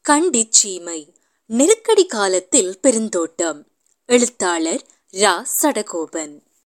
கண்டி சீமை நெருக்கடி காலத்தில் பெருந்தோட்டம் எழுத்தாளர் ரா சடகோபன்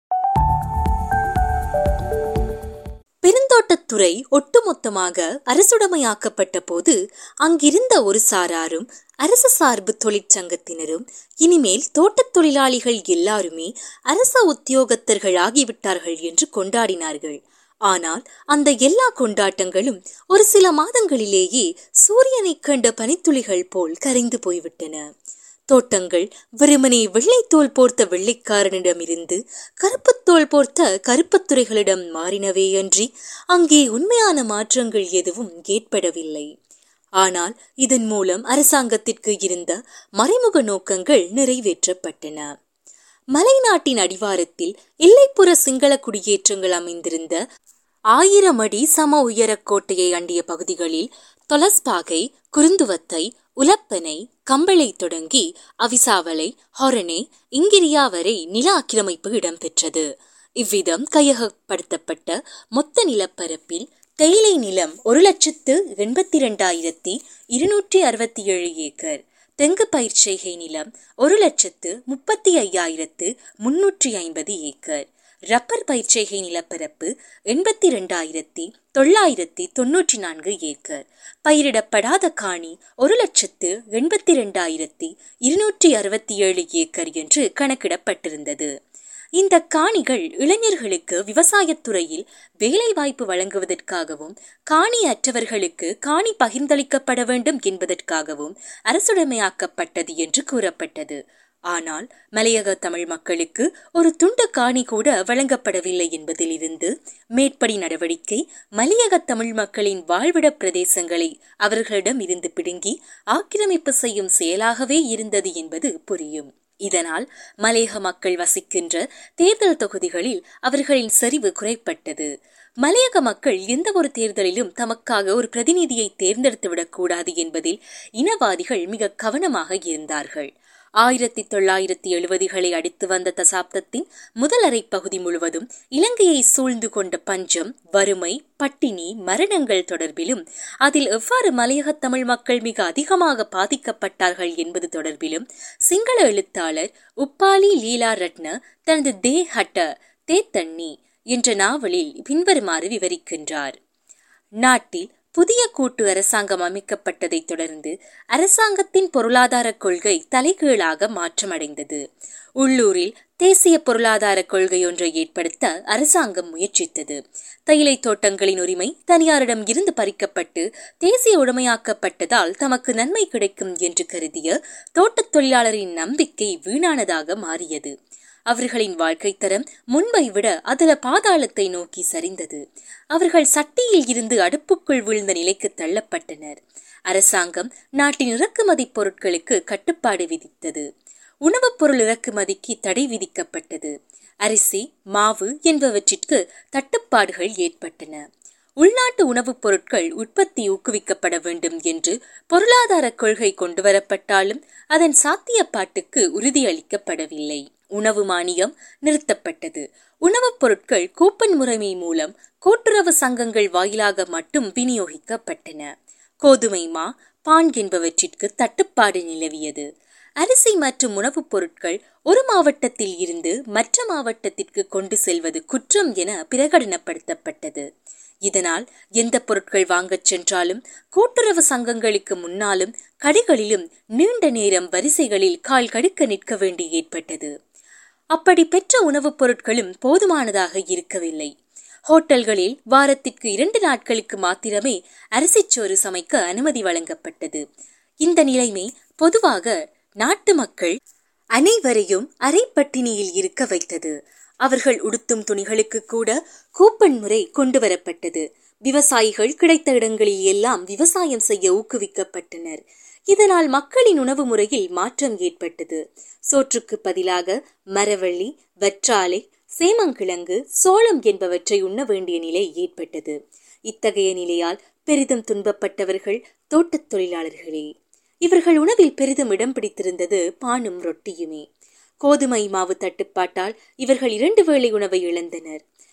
பெருந்தோட்டத்துறை ஒட்டுமொத்தமாக அரசுடைமையாக்கப்பட்ட போது அங்கிருந்த ஒரு சாராரும் அரசு சார்பு தொழிற்சங்கத்தினரும் இனிமேல் தோட்டத் தொழிலாளிகள் எல்லாருமே அரச உத்தியோகத்தர்கள் ஆகிவிட்டார்கள் என்று கொண்டாடினார்கள் ஆனால் அந்த எல்லா கொண்டாட்டங்களும் ஒரு சில மாதங்களிலேயே சூரியனை கண்ட பனித்துளிகள் போல் கரைந்து போய்விட்டன தோட்டங்கள் வெறுமனே வெள்ளைத்தோல் போர்த்த வெள்ளைக்காரனிடமிருந்து கருப்புத்தோல் போர்த்த கருப்பத்துறைகளிடம் மாறினவேயன்றி அங்கே உண்மையான மாற்றங்கள் எதுவும் ஏற்படவில்லை ஆனால் இதன் மூலம் அரசாங்கத்திற்கு இருந்த மறைமுக நோக்கங்கள் நிறைவேற்றப்பட்டன மலைநாட்டின் அடிவாரத்தில் எல்லைப்புற சிங்கள குடியேற்றங்கள் அமைந்திருந்த ஆயிரம் அடி சம உயரக் கோட்டையை அண்டிய பகுதிகளில் தொலஸ்பாகை குருந்துவத்தை உலப்பனை கம்பளை தொடங்கி அவிசாவளை ஹொரனே இங்கிரியா வரை நில ஆக்கிரமிப்பு இடம்பெற்றது இவ்விதம் கையகப்படுத்தப்பட்ட மொத்த நிலப்பரப்பில் தேயிலை நிலம் ஒரு லட்சத்து எண்பத்தி இரண்டாயிரத்தி இருநூற்றி அறுபத்தி ஏழு ஏக்கர் தெங்கு பயிர்ச்செய்கை நிலம் ஒரு லட்சத்து முப்பத்தி ஐயாயிரத்து முன்னூற்றி ஐம்பது ஏக்கர் ரப்பர் பயிர்ச்செய்கை நிலப்பரப்பு எண்பத்தி இரண்டாயிரத்தி தொள்ளாயிரத்தி தொன்னூற்றி நான்கு ஏக்கர் பயிரிடப்படாத காணி ஒரு லட்சத்து எண்பத்தி இரண்டாயிரத்தி இருநூற்றி அறுபத்தி ஏழு ஏக்கர் என்று கணக்கிடப்பட்டிருந்தது இந்த காணிகள் இளைஞர்களுக்கு விவசாயத்துறையில் வேலை வாய்ப்பு வழங்குவதற்காகவும் காணி அற்றவர்களுக்கு காணி பகிர்ந்தளிக்கப்பட வேண்டும் என்பதற்காகவும் அரசுடைமையாக்கப்பட்டது என்று கூறப்பட்டது ஆனால் மலையக தமிழ் மக்களுக்கு ஒரு துண்டு காணி கூட வழங்கப்படவில்லை என்பதில் இருந்து மேற்படி நடவடிக்கை மலையக தமிழ் மக்களின் வாழ்விட பிரதேசங்களை அவர்களிடம் இருந்து பிடுங்கி ஆக்கிரமிப்பு செய்யும் செயலாகவே இருந்தது என்பது புரியும் இதனால் மலையக மக்கள் வசிக்கின்ற தேர்தல் தொகுதிகளில் அவர்களின் செறிவு குறைப்பட்டது மலையக மக்கள் எந்த ஒரு தேர்தலிலும் தமக்காக ஒரு பிரதிநிதியை தேர்ந்தெடுத்துவிடக் கூடாது என்பதில் இனவாதிகள் மிக கவனமாக இருந்தார்கள் ஆயிரத்தி தொள்ளாயிரத்தி எழுபதுகளை அடித்து வந்த தசாப்தத்தின் முதல் அரை பகுதி முழுவதும் இலங்கையை சூழ்ந்து கொண்ட பஞ்சம் வறுமை பட்டினி மரணங்கள் தொடர்பிலும் அதில் எவ்வாறு மலையக தமிழ் மக்கள் மிக அதிகமாக பாதிக்கப்பட்டார்கள் என்பது தொடர்பிலும் சிங்கள எழுத்தாளர் உப்பாலி லீலா ரட்ன தனது தே ஹட்ட தே தண்ணி என்ற நாவலில் பின்வருமாறு விவரிக்கின்றார் நாட்டில் புதிய கூட்டு அரசாங்கம் அமைக்கப்பட்டதைத் தொடர்ந்து அரசாங்கத்தின் பொருளாதார கொள்கை தலைகீழாக மாற்றமடைந்தது உள்ளூரில் தேசிய பொருளாதார கொள்கை ஒன்றை ஏற்படுத்த அரசாங்கம் முயற்சித்தது தைலை தோட்டங்களின் உரிமை தனியாரிடம் இருந்து பறிக்கப்பட்டு தேசிய உடைமையாக்கப்பட்டதால் தமக்கு நன்மை கிடைக்கும் என்று கருதிய தோட்டத் தொழிலாளரின் நம்பிக்கை வீணானதாக மாறியது அவர்களின் வாழ்க்கை தரம் முன்பை விட அதல பாதாளத்தை நோக்கி சரிந்தது அவர்கள் சட்டியில் இருந்து அடுப்புக்குள் விழுந்த நிலைக்கு தள்ளப்பட்டனர் அரசாங்கம் நாட்டின் இறக்குமதி பொருட்களுக்கு கட்டுப்பாடு விதித்தது உணவுப் பொருள் இறக்குமதிக்கு தடை விதிக்கப்பட்டது அரிசி மாவு என்பவற்றிற்கு தட்டுப்பாடுகள் ஏற்பட்டன உள்நாட்டு உணவுப் பொருட்கள் உற்பத்தி ஊக்குவிக்கப்பட வேண்டும் என்று பொருளாதார கொள்கை கொண்டுவரப்பட்டாலும் அதன் சாத்தியப்பாட்டுக்கு உறுதியளிக்கப்படவில்லை உணவு மானியம் நிறுத்தப்பட்டது உணவுப் பொருட்கள் கூப்பன் முறைமை மூலம் கூட்டுறவு சங்கங்கள் வாயிலாக மட்டும் விநியோகிக்கப்பட்டன கோதுமை மா பான் என்பவற்றிற்கு தட்டுப்பாடு நிலவியது அரிசி மற்றும் உணவுப் பொருட்கள் ஒரு மாவட்டத்தில் இருந்து மற்ற மாவட்டத்திற்கு கொண்டு செல்வது குற்றம் என பிரகடனப்படுத்தப்பட்டது இதனால் எந்த பொருட்கள் வாங்கச் சென்றாலும் கூட்டுறவு சங்கங்களுக்கு முன்னாலும் கடைகளிலும் நீண்ட நேரம் வரிசைகளில் கால் கடுக்க நிற்க வேண்டி ஏற்பட்டது அப்படி பெற்ற உணவுப் பொருட்களும் போதுமானதாக இருக்கவில்லை ஹோட்டல்களில் வாரத்திற்கு இரண்டு நாட்களுக்கு மாத்திரமே அரிசிச்சோறு சமைக்க அனுமதி வழங்கப்பட்டது இந்த நிலைமை பொதுவாக நாட்டு மக்கள் அனைவரையும் அரைப்பட்டினியில் இருக்க வைத்தது அவர்கள் உடுத்தும் துணிகளுக்கு கூட கூப்பன் முறை கொண்டு வரப்பட்டது விவசாயிகள் கிடைத்த இடங்களில் எல்லாம் விவசாயம் செய்ய ஊக்குவிக்கப்பட்டனர் இதனால் மக்களின் உணவு முறையில் மாற்றம் ஏற்பட்டது சோற்றுக்கு பதிலாக மரவள்ளி வற்றாலை சேமங்கிழங்கு சோளம் என்பவற்றை உண்ண வேண்டிய நிலை ஏற்பட்டது இத்தகைய நிலையால் பெரிதும் துன்பப்பட்டவர்கள் தோட்டத் தொழிலாளர்களே இவர்கள் உணவில் பெரிதும் இடம் பிடித்திருந்தது பானும் ரொட்டியுமே கோதுமை மாவு தட்டுப்பாட்டால் இவர்கள் இரண்டு வேளை உணவை இழந்தனர்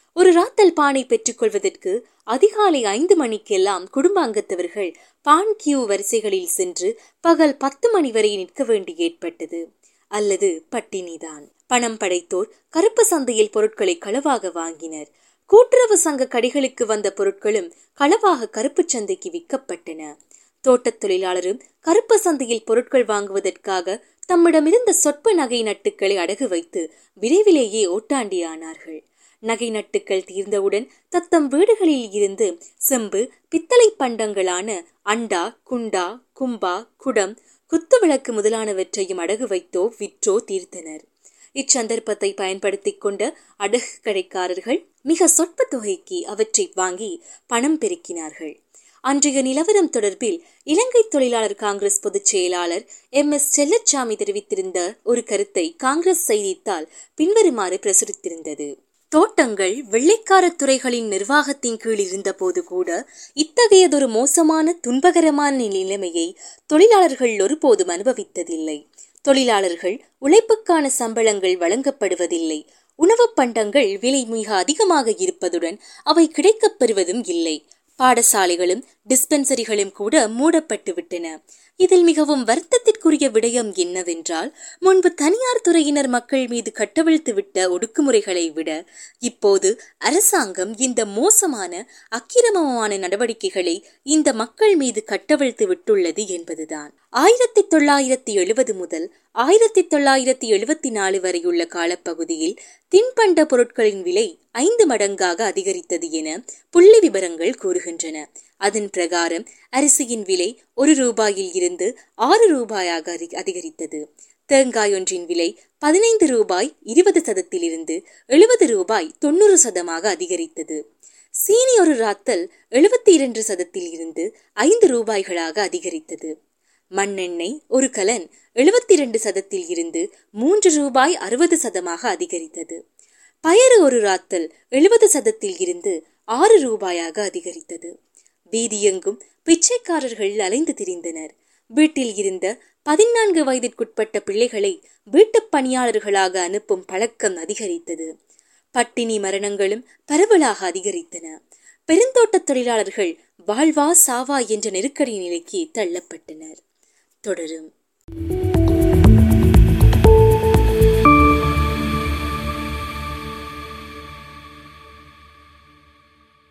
ஒரு ராத்தல் பானை பெற்றுக்கொள்வதற்கு அதிகாலை ஐந்து மணிக்கெல்லாம் குடும்ப அங்கத்தவர்கள் பான் கியூ வரிசைகளில் சென்று பகல் பத்து மணி வரை நிற்க வேண்டி ஏற்பட்டது அல்லது பட்டினிதான் பணம் படைத்தோர் கருப்பு சந்தையில் பொருட்களை களவாக வாங்கினர் கூட்டுறவு சங்க கடைகளுக்கு வந்த பொருட்களும் களவாக கருப்பு சந்தைக்கு விற்கப்பட்டன தோட்டத் தொழிலாளரும் கருப்பு சந்தையில் பொருட்கள் வாங்குவதற்காக தம்மிடமிருந்த சொற்ப நகை நட்டுக்களை அடகு வைத்து விரைவிலேயே ஓட்டாண்டியானார்கள் நகை நட்டுக்கள் தீர்ந்தவுடன் தத்தம் வீடுகளில் இருந்து செம்பு பித்தளை பண்டங்களான அண்டா குண்டா கும்பா குடம் குத்துவிளக்கு முதலானவற்றையும் அடகு வைத்தோ விற்றோ தீர்த்தனர் இச்சந்தர்ப்பத்தை பயன்படுத்திக் கொண்ட அடகு கடைக்காரர்கள் மிக சொற்ப தொகைக்கு அவற்றை வாங்கி பணம் பெருக்கினார்கள் அன்றைய நிலவரம் தொடர்பில் இலங்கை தொழிலாளர் காங்கிரஸ் பொதுச் செயலாளர் எம் எஸ் செல்லச்சாமி தெரிவித்திருந்த ஒரு கருத்தை காங்கிரஸ் செய்தித்தாள் பின்வருமாறு பிரசுரித்திருந்தது தோட்டங்கள் வெள்ளைக்கார துறைகளின் நிர்வாகத்தின் கீழ் இருந்தபோது கூட இத்தகையதொரு மோசமான துன்பகரமான நிலைமையை தொழிலாளர்கள் ஒருபோதும் அனுபவித்ததில்லை தொழிலாளர்கள் உழைப்புக்கான சம்பளங்கள் வழங்கப்படுவதில்லை உணவுப் பண்டங்கள் விலை மிக அதிகமாக இருப்பதுடன் அவை கிடைக்கப் பெறுவதும் இல்லை பாடசாலைகளும் டிஸ்பென்சரிகளும் கூட மூடப்பட்டு விட்டன இதில் மிகவும் வருத்தத்திற்குரிய விடயம் என்னவென்றால் முன்பு தனியார் துறையினர் மக்கள் மீது கட்டவிழ்த்து விட்ட ஒடுக்குமுறைகளை விட இப்போது அரசாங்கம் இந்த மோசமான அக்கிரமமான நடவடிக்கைகளை இந்த மக்கள் மீது கட்டவிழ்த்து விட்டுள்ளது என்பதுதான் ஆயிரத்தி தொள்ளாயிரத்தி எழுபது முதல் ஆயிரத்தி தொள்ளாயிரத்தி எழுபத்தி நாலு வரையுள்ள காலப்பகுதியில் தின்பண்ட பொருட்களின் விலை ஐந்து மடங்காக அதிகரித்தது என புள்ளி விவரங்கள் கூறுகின்றன அதன் பிரகாரம் அரிசியின் விலை ஒரு ரூபாயில் இருந்து ஆறு ரூபாயாக அதிகரித்தது தேங்காய் ஒன்றின் விலை பதினைந்து ரூபாய் இருபது சதத்திலிருந்து எழுபது ரூபாய் தொண்ணூறு சதமாக அதிகரித்தது சீனி ஒரு ராத்தல் எழுபத்தி இரண்டு சதத்தில் இருந்து ஐந்து ரூபாய்களாக அதிகரித்தது மண்ணெண்ணெய் ஒரு கலன் எழுபத்தி இரண்டு சதத்தில் இருந்து மூன்று ரூபாய் அறுபது சதமாக அதிகரித்தது பயறு ஒரு ராத்தல் எழுபது சதத்தில் இருந்து ஆறு ரூபாயாக அதிகரித்தது வீதியெங்கும் பிச்சைக்காரர்கள் அலைந்து திரிந்தனர் வீட்டில் இருந்த பதினான்கு வயதிற்குட்பட்ட பிள்ளைகளை வீட்டுப் பணியாளர்களாக அனுப்பும் பழக்கம் அதிகரித்தது பட்டினி மரணங்களும் பரவலாக அதிகரித்தன பெருந்தோட்ட தொழிலாளர்கள் வாழ்வா சாவா என்ற நெருக்கடி நிலைக்கு தள்ளப்பட்டனர் தொடரும்